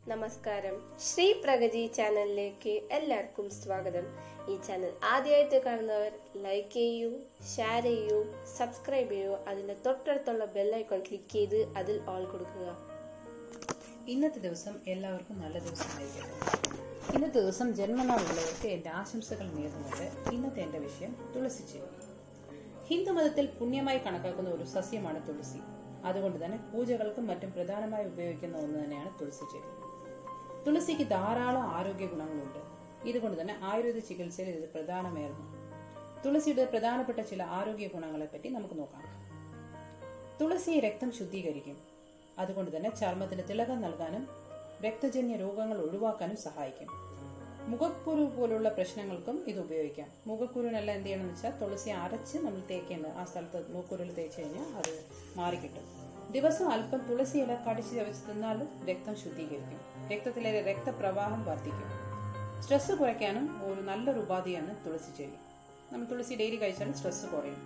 നമസ്കാരം ശ്രീ പ്രഗതി ചാനലിലേക്ക് എല്ലാവർക്കും സ്വാഗതം ഈ ചാനൽ ആദ്യമായിട്ട് കാണുന്നവർ ലൈക്ക് ചെയ്യൂ ഷെയർ ചെയ്യൂ സബ്സ്ക്രൈബ് ചെയ്യൂ അതിന്റെ തൊട്ടടുത്തുള്ള ബെല്ലൈക്കൺ ക്ലിക്ക് ചെയ്ത് അതിൽ ഓൾ കൊടുക്കുക ഇന്നത്തെ ദിവസം എല്ലാവർക്കും നല്ല ദിവസമായിരിക്കട്ടെ ഇന്നത്തെ ദിവസം ജന്മനാളുള്ളവർക്ക് എൻ്റെ ആശംസകൾ നേർന്നുകൊണ്ട് ഇന്നത്തെ എൻ്റെ വിഷയം തുളസിച്ചെടി ഹിന്ദുമതത്തിൽ പുണ്യമായി കണക്കാക്കുന്ന ഒരു സസ്യമാണ് തുളസി അതുകൊണ്ട് തന്നെ പൂജകൾക്കും മറ്റും പ്രധാനമായി ഉപയോഗിക്കുന്ന ഒന്ന് തന്നെയാണ് തുളസിച്ചെടി തുളസിക്ക് ധാരാളം ആരോഗ്യ ഗുണങ്ങളുണ്ട് ഇതുകൊണ്ട് തന്നെ ആയുർവേദ ചികിത്സയിൽ ഇത് പ്രധാനമായിരുന്നു തുളസിയുടെ പ്രധാനപ്പെട്ട ചില ആരോഗ്യ ഗുണങ്ങളെ പറ്റി നമുക്ക് നോക്കാം തുളസി രക്തം ശുദ്ധീകരിക്കും അതുകൊണ്ട് തന്നെ ചർമ്മത്തിന് തിളക്കം നൽകാനും രക്തജന്യ രോഗങ്ങൾ ഒഴിവാക്കാനും സഹായിക്കും മുഖക്കുരു പോലുള്ള പ്രശ്നങ്ങൾക്കും ഇത് ഉപയോഗിക്കാം മുഖക്കുരുവിനെല്ലാം എന്ത് ചെയ്യണമെന്ന് വെച്ചാൽ തുളസി അരച്ച് നമ്മൾ തേക്കേണ്ടത് ആ സ്ഥലത്ത് മുഖക്കുരുവിൽ തേച്ച് കഴിഞ്ഞാൽ അത് മാറിക്കിട്ടും ദിവസം അല്പം തുളസി ഇല കടിച്ച് ചവച്ച് തിന്നാലും രക്തം ശുദ്ധീകരിക്കും രക്തത്തിലെ രക്തപ്രവാഹം വർദ്ധിക്കും സ്ട്രെസ് കുറയ്ക്കാനും ഒരു നല്ലൊരു ഉപാധിയാണ് തുളസി ചെടി നമ്മൾ തുളസി ഡെയിലി കഴിച്ചാൽ സ്ട്രെസ് കുറയും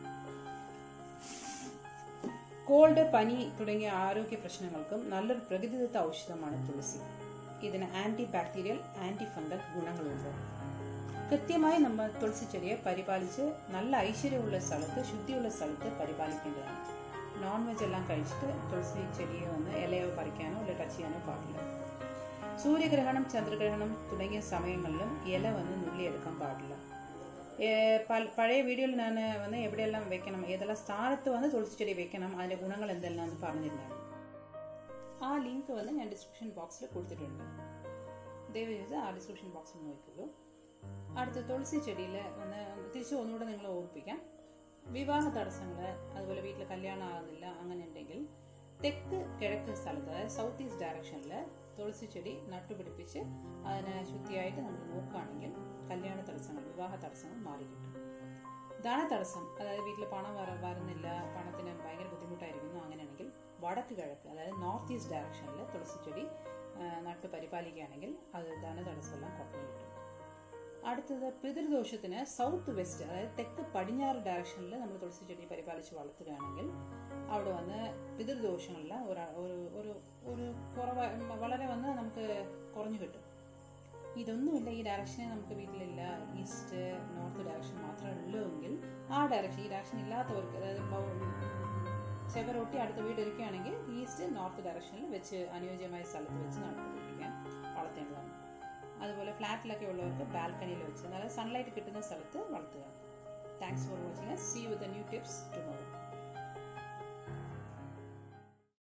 കോൾഡ് പനി തുടങ്ങിയ ആരോഗ്യ പ്രശ്നങ്ങൾക്കും നല്ലൊരു പ്രകൃതിദത്ത ഔഷധമാണ് തുളസി ഇതിന് ആന്റി ബാക്ടീരിയൽ ആന്റി ഫംഗൽ ഗുണങ്ങളുണ്ട് കൃത്യമായി നമ്മൾ തുളസി ചെടിയെ പരിപാലിച്ച് നല്ല ഐശ്വര്യമുള്ള സ്ഥലത്ത് ശുദ്ധിയുള്ള സ്ഥലത്ത് പരിപാലിക്കേണ്ടതാണ് നോൺ വെജ് എല്ലാം കഴിച്ചിട്ട് തുളസി ചെടിയെ വന്ന് ഇലയോ പറിക്കാനോ അല്ലെങ്കിൽ ടച്ച് ചെയ്യാനോ പാടില്ല സൂര്യഗ്രഹണം ചന്ദ്രഗ്രഹണം തുടങ്ങിയ സമയങ്ങളിലും ഇല വന്ന് നുള്ളിയെടുക്കാൻ പാടില്ല ഏ, പൽ- പഴയ വീഡിയോയിൽ ഞാൻ വന്ന് എവിടെയെല്ലാം വെക്കണം ഏതെല്ലാം സ്ഥാനത്ത് വന്ന് തുളസി ചെടി വെക്കണം അതിന്റെ ഗുണങ്ങൾ എന്തെല്ലാം എന്ന് പറഞ്ഞിരുന്നതാണ് ആ ലിങ്ക് വന്ന് ഞാൻ ഡിസ്ക്രിപ്ഷൻ ബോക്സിൽ കൊടുത്തിട്ടുണ്ട് ദയവ് ചെയ്ത് ആ ഡിസ്ക്രിപ്ഷൻ ബോക്സിൽ നോക്കിക്കോളൂ അടുത്ത തുളസി ചെടിയിൽ വന്ന് തിരിച്ചു ഒന്നുകൂടെ നിങ്ങളെ ഓർപ്പിക്കാം വിവാഹ തടസ്സങ്ങൾ അതുപോലെ വീട്ടിൽ കല്യാണം ആകുന്നില്ല അങ്ങനെ ഉണ്ടെങ്കിൽ തെക്ക് കിഴക്ക് സ്ഥലത്ത് അതായത് സൗത്ത് ഈസ്റ്റ് ഡയറക്ഷനിൽ തുളസി ചെടി നട്ടുപിടിപ്പിച്ച് അതിനെ ശുദ്ധിയായിട്ട് നമ്മൾ നോക്കുകയാണെങ്കിൽ കല്യാണ തടസ്സങ്ങൾ വിവാഹ തടസ്സങ്ങൾ മാറിക്കിട്ടും ധന തടസ്സം അതായത് വീട്ടിൽ പണം വര- വരുന്നില്ല പണത്തിന് ഭയങ്കര ബുദ്ധിമുട്ടായിരിക്കുന്നു അങ്ങനെയാണെങ്കിൽ വടക്ക് കിഴക്ക് അതായത് നോർത്ത് ഈസ്റ്റ് ഡയറക്ഷനിൽ തുളസി ചെടി ആ, നട്ട് പരിപാലിക്കുകയാണെങ്കിൽ അത് ധന തടസ്സമെല്ലാം കുറഞ്ഞു കിട്ടും അടുത്തത് പിതൃദോഷത്തിന് സൗത്ത് വെസ്റ്റ് അതായത് തെക്ക് പടിഞ്ഞാറ് ഡയറക്ഷനിൽ നമ്മൾ തുളസി ചെടി പരിപാലിച്ച് വളർത്തുകയാണെങ്കിൽ അവിടെ വന്ന് പിതൃദോഷങ്ങളെല്ലാം ഒരു ഒരു ഒരു ഒരു കുറവ് വളരെ വന്ന് നമുക്ക് കുറഞ്ഞു കിട്ടും ഇതൊന്നുമില്ല ഈ ഡയറക്ഷനെ നമുക്ക് വീട്ടിലില്ല ഈസ്റ്റ് നോർത്ത് ഡയറക്ഷൻ മാത്രമേ ഉള്ളൂ എങ്കിൽ ആ ഡയറക്ഷൻ ഈ ഡയറക്ഷൻ ഇല്ലാത്തവർക്ക് അതായത് ചെവരൊട്ടി അടുത്ത വീട് ഇരിക്കുകയാണെങ്കിൽ ഈസ്റ്റ് നോർത്ത് ഡയറക്ഷനിൽ വെച്ച് അനുയോജ്യമായ സ്ഥലത്ത് വെച്ച് നട്ടുപിടിപ്പിക്കാൻ വളർത്തേണ്ടതാണ് അതുപോലെ ഫ്ലാറ്റിലൊക്കെ ഉള്ളവർക്ക് ബാൽക്കണിയിൽ വെച്ച് നല്ല സൺലൈറ്റ് കിട്ടുന്ന സ്ഥലത്ത് വളർത്തുക thanks for watching see with new tips tomorrow